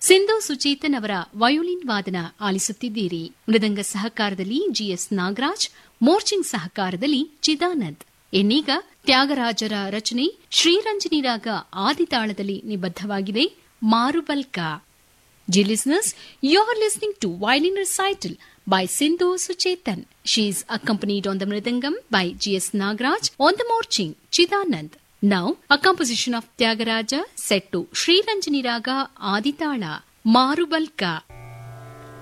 ಸಿಂಧು ಸುಚೇತನ್ ಅವರ ವಯೋಲಿನ್ ವಾದನ ಆಲಿಸುತ್ತಿದ್ದೀರಿ ಮೃದಂಗ ಸಹಕಾರದಲ್ಲಿ ಜಿಎಸ್ ನಾಗರಾಜ್ ಮೋರ್ಚಿಂಗ್ ಸಹಕಾರದಲ್ಲಿ ಚಿದಾನಂದ್ ಇನ್ನೀಗ ತ್ಯಾಗರಾಜರ ರಚನೆ ಶ್ರೀರಂಜನಿ ರಾಗ ಆದಿತಾಳದಲ್ಲಿ ನಿಬದ್ಧವಾಗಿದೆ ಮಾರುಬಲ್ಕ Dear listeners, you are listening to Violin Recital by Sindhu Suchetan. She is accompanied on the Mridangam by G.S. Nagraj, on the Morching, Chidanand. Now, a composition of Tyagaraja set to Sri Ranjani Raga Aditala, Marubalka.